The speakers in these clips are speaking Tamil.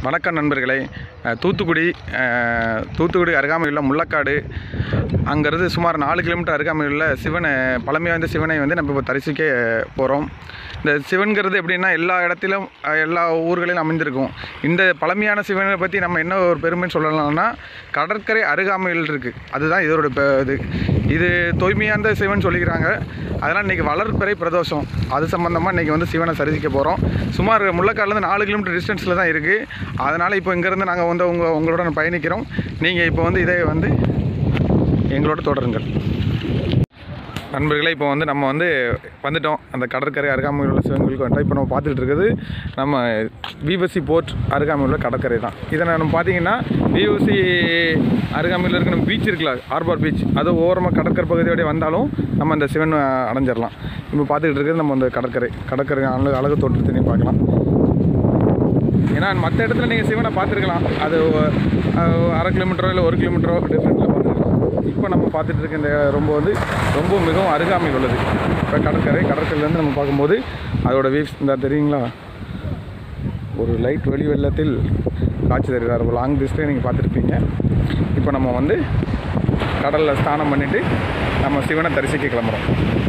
வணக்கம் நண்பர்களே அஹ், தூத்துக்குடி அஹ், தூத்துக்குடி அருகாமையில் உள்ள முள்ளக்காடு அங்கேருந்து சுமார் நாலு கிலோமீட்டர் அருகாமையில் உள்ள சிவனை பழமை வாய்ந்த சிவனை வந்து நம்ம இப்போ தரிசிக்க போகிறோம் இந்த சிவன்கிறது எப்படின்னா எல்லா இடத்திலும் அஹ், எல்லா ஊர்களிலும் அமைந்திருக்கும் இந்த பழமையான சிவனை பற்றி நம்ம என்ன ஒரு பெருமைன்னு சொல்லலாம்னா கடற்கரை அருகாமையில் இருக்குது அதுதான் இதோட பெ- இது இது தூய்மையாந்த சிவன் சொல்லிக்கிறாங்க அதனால் இன்றைக்கி வளர்பிறை பிரதோஷம் அது சம்மந்தமாக இன்றைக்கி வந்து சிவனை சரிசிக்க போகிறோம் சுமார் முள்ளக்காடுலேருந்து நாலு கிலோமீட்டர் டிஸ்டன்ஸில் தான் இருக்குது அதனால் இப்போ இங்கேருந்து நாங்கள் வந்து உங்கள் உங்களோட பயணிக்கிறோம் நீங்கள் இப்போ வந்து இதை வந்து எங்களோட தொடருங்கள் நண்பர்களே இப்போ வந்து நம்ம வந்து வந்துட்டோம் அந்த கடற்கரை அருகாமையில் உள்ள சிவன் கோயிலுக்கு வந்துட்டோம் இப்போ நம்ம பார்த்துட்டு இருக்கிறது நம்ம விவசி போர்ட் அருகாமையில் உள்ள கடற்கரை தான் இதை நம்ம பார்த்தீங்கன்னா விவசி அருகாமையில் இருக்கிற பீச் இருக்குல்ல ஆர்பார் பீச் அது ஓரமாக கடற்கரை பகுதியோடய வந்தாலும் நம்ம அந்த சிவன் அஹ், அடைஞ்சிடலாம் இப்போ பார்த்துக்கிட்டு இருக்கிறது நம்ம அந்த கடற்கரை கடற்கரை அழகு அழகு தோற்றத்தையும் பார்க்கலாம் ஏன்னா மற்ற இடத்துல நீங்கள் சிவனை பார்த்துருக்கலாம் அது அஹ், அரை கிலோமீட்டரோ இல்லை ஒரு கிலோமீட்டரோ டிஃப்ரெண்ட்டில் பார்த்துருக்கலாம் இப்போ நம்ம பார்த்துட்டு இருக்க இந்த ரொம்ப வந்து ரொம்ப மிகவும் அருகாமையில் உள்ளது இப்போ கடற்கரை கடற்கரையிலேருந்து நம்ம பார்க்கும்போது அதோட வீவ்ஸ் இந்த தெரியுங்களா ஒரு லைட் வெளி வெள்ளத்தில் காட்சி தருகிறார் ஒரு லாங் டிஸ்டே நீங்கள் பார்த்துருப்பீங்க இப்போ நம்ம வந்து கடலில் ஸ்நானம் பண்ணிவிட்டு நம்ம சிவனை தரிசிக்க கிளம்புறோம்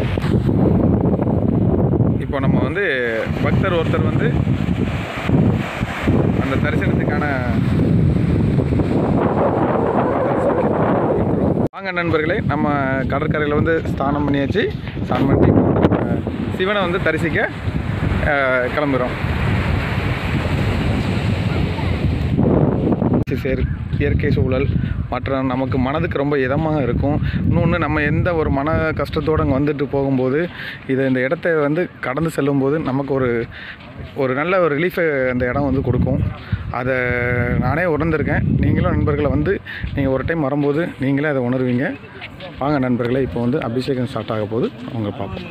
இப்போ நம்ம வந்து பக்தர் ஒருத்தர் வந்து அந்த தரிசனத்துக்கான வாங்க நண்பர்களே நம்ம கடற்கரையில் வந்து ஸ்நானம் பண்ணியாச்சு ஸ்நானம் பண்ணிட்டு இப்போ வந்து நம்ம சிவனை வந்து தரிசிக்க அஹ், கிளம்புறோம் சேர் இயற்கை சூழல் மற்ற நமக்கு மனதுக்கு ரொம்ப இதமாக இருக்கும் இன்னொன்று நம்ம எந்த ஒரு மன கஷ்டத்தோடு அங்கே வந்துட்டு போகும்போது இதை இந்த இடத்த வந்து கடந்து செல்லும்போது நமக்கு ஒரு ஒரு நல்ல ஒரு ரிலீஃபை அந்த இடம் வந்து கொடுக்கும் அதை நானே உணர்ந்திருக்கேன் நீங்களும் நண்பர்களை வந்து நீங்கள் ஒரு டைம் வரும்போது நீங்களே அதை உணர்வீங்க வாங்க நண்பர்களே இப்போ வந்து அபிஷேகம் ஸ்டார்ட் ஆக போது அவங்க பார்ப்போம்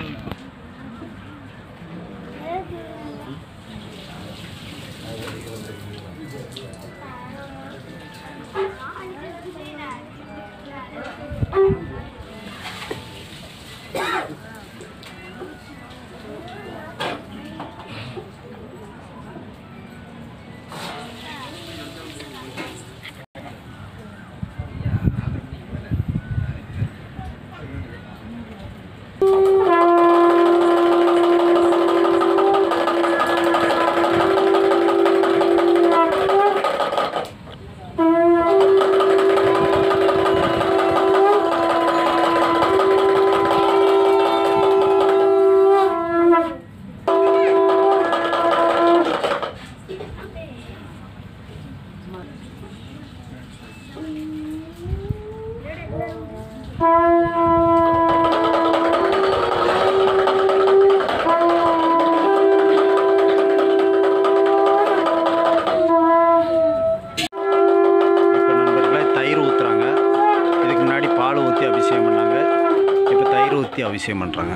இப்போ நண்பர்களே தயிர் ஊற்றுறாங்க இதுக்கு முன்னாடி பால் ஊற்றி அபிஷேகம் பண்ணாங்க இப்போ தயிர் ஊற்றி அபிஷேகம் பண்ணுறாங்க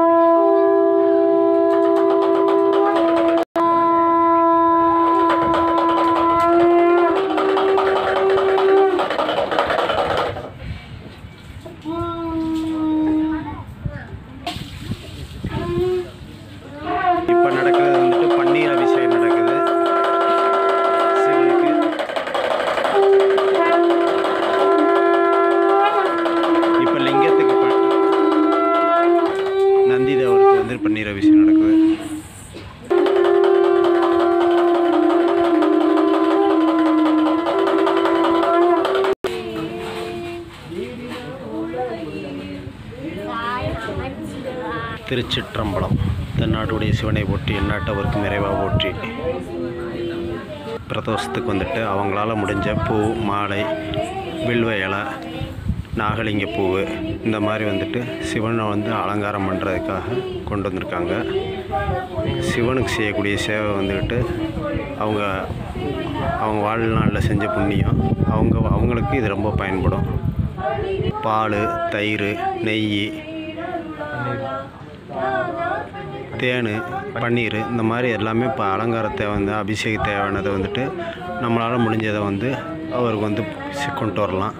இப்போ நடக்கிறது வந்துட்டு பன்னீர் அபிஷேகம் நடக்குது சிவனுக்கு இப்போ லிங்கத்துக்கு ப நந்தி தேவருக்கு வந்து பன்னீர் அபிஷேகம் நடக்குது திருச்சிற்றம்பலம் தென்னாட்டுடைய சிவனை போற்றி எந்நாட்டவருக்கும் நிறைவாக போற்றி பிரதோஷத்துக்கு வந்துட்டு அவங்களால முடிஞ்ச பூ மாலை வில்வ இலை நாகலிங்க பூவு இந்த மாதிரி வந்துட்டு சிவனை வந்து அலங்காரம் பண்ணுறதுக்காக கொண்டு வந்திருக்காங்க சிவனுக்கு செய்யக்கூடிய சேவை வந்துட்டு அவங்க அவங்க வாழ்நாளில் செஞ்ச புண்ணியம் அவங்க அவங்களுக்கு இது ரொம்ப பயன்படும் பால் தயிர் நெய் தேன் பன்னீர் இந்த மாதிரி எல்லாமே இப்போ அலங்காரத்தை வந்து அபிஷேக தேவையானதை வந்துட்டு நம்மளால் முடிஞ்சதை வந்து அவருக்கு வந்து சி- கொண்டு வரலாம்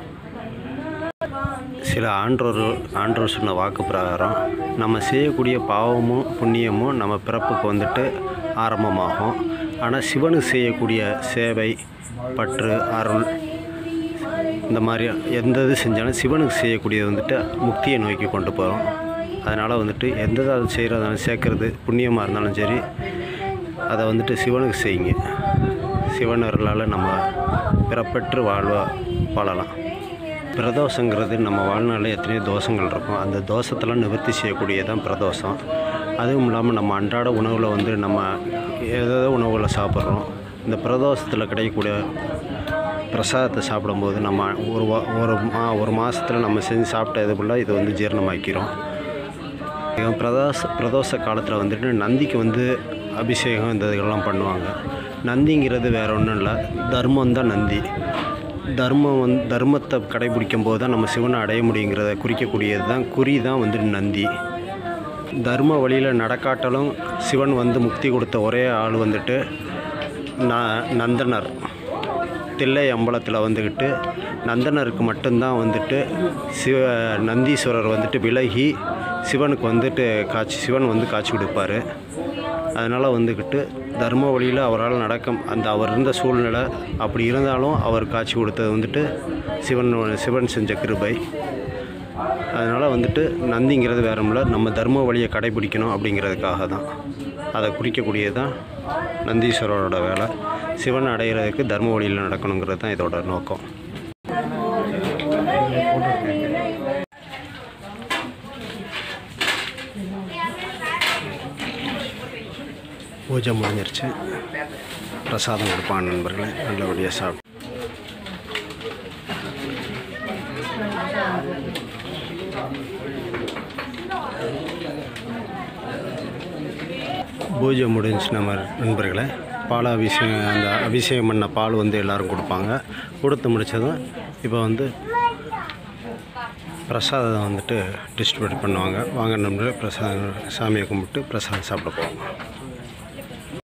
சில ஆன்றோர் ஆன்றோர் சொன்ன வாக்கு பிரகாரம் நம்ம செய்யக்கூடிய பாவமும் புண்ணியமும் நம்ம பிறப்புக்கு வந்துட்டு ஆரம்பமாகும் ஆனால் சிவனுக்கு செய்யக்கூடிய சேவை பற்று அருள் இந்த மாதிரி எந்த இது செஞ்சாலும் சிவனுக்கு செய்யக்கூடியது வந்துட்டு முக்தியை நோக்கி கொண்டு போகிறோம் அதனால் வந்துட்டு எந்த இதை செய்கிறதாலும் சேர்க்குறது புண்ணியமாக இருந்தாலும் சரி அதை வந்துட்டு சிவனுக்கு செய்யுங்க சிவன் அருளால் நம்ம பிறப்பெற்று வாழ்வா வாழலாம் பிரதோஷங்கிறது நம்ம வாழ்நாளில் எத்தனையோ தோஷங்கள் இருக்கும் அந்த தோஷத்தெல்லாம் நிவர்த்தி செய்யக்கூடியதான் பிரதோஷம் அதுவும் இல்லாமல் நம்ம அன்றாட உணவில் வந்து நம்ம ஏதோ உணவுகளை சாப்பிட்றோம் இந்த பிரதோஷத்தில் கிடைக்கக்கூடிய பிரசாதத்தை சாப்பிடும்போது நம்ம ஒரு வா ஒரு மா ஒரு மாதத்தில் நம்ம செஞ்சு சாப்பிட்ட இதுக்குள்ள இது வந்து ஜீரணமாக்கிறோம் இவன் பிரதோஷ பிரதோஷ காலத்தில் வந்துட்டு நந்திக்கு வந்து அபிஷேகம் இந்த இதெல்லாம் பண்ணுவாங்க நந்திங்கிறது வேற ஒன்றும் இல்லை தர்மம் தான் நந்தி தர்மம் வந்து தர்மத்தை கடைபிடிக்கும் போது தான் நம்ம சிவனை அடைய முடியுங்கிறத குறிக்கக்கூடியது தான் குறி தான் வந்து நந்தி தர்ம வழியில் நடக்காட்டாலும் சிவன் வந்து முக்தி கொடுத்த ஒரே ஆள் வந்துட்டு ந நந்தனர் தில்லை அம்பலத்தில் வந்துக்கிட்டு நந்தனருக்கு மட்டும்தான் வந்துட்டு சிவ நந்தீஸ்வரர் வந்துட்டு விலகி சிவனுக்கு வந்துட்டு காட்சி சிவன் வந்து காட்சி கொடுப்பாரு அதனால் வந்துக்கிட்டு தர்ம வழியில் அவரால் நடக்க அந்த அவர் இருந்த சூழ்நிலை அப்படி இருந்தாலும் அவர் காட்சி கொடுத்தது வந்துட்டு சிவன் சிவன் செஞ்ச கிருபை அதனால் வந்துட்டு நந்திங்கிறது வேற இல்லை நம்ம தர்ம வழியை கடைபிடிக்கணும் அப்படிங்கிறதுக்காக தான் அதை குறிக்கக்கூடியது தான் நந்தீஸ்வரரோட வேலை சிவன் அடைகிறதுக்கு தர்ம வழியில் நடக்கணுங்கிறது தான் இதோட நோக்கம் பூஜை முடிஞ்சிருச்சு பிரசாதம் கொடுப்பான் நண்பர்களே நல்லபடியாக சாப்பிட்டு பூஜை முடிஞ்சு நம்ம நண்பர்களே பால் அபிஷேகம் அந்த அபிஷேகம் பண்ண பால் வந்து எல்லோரும் கொடுப்பாங்க கொடுத்து முடிச்சதும் இப்போ வந்து பிரசாதம் வந்துட்டு டிஸ்ட்ரிபியூட் பண்ணுவாங்க வாங்க நண்பர்களே பிரசாதம் சாமியை கும்பிட்டு பிரசாதம் சாப்பிட போவோம்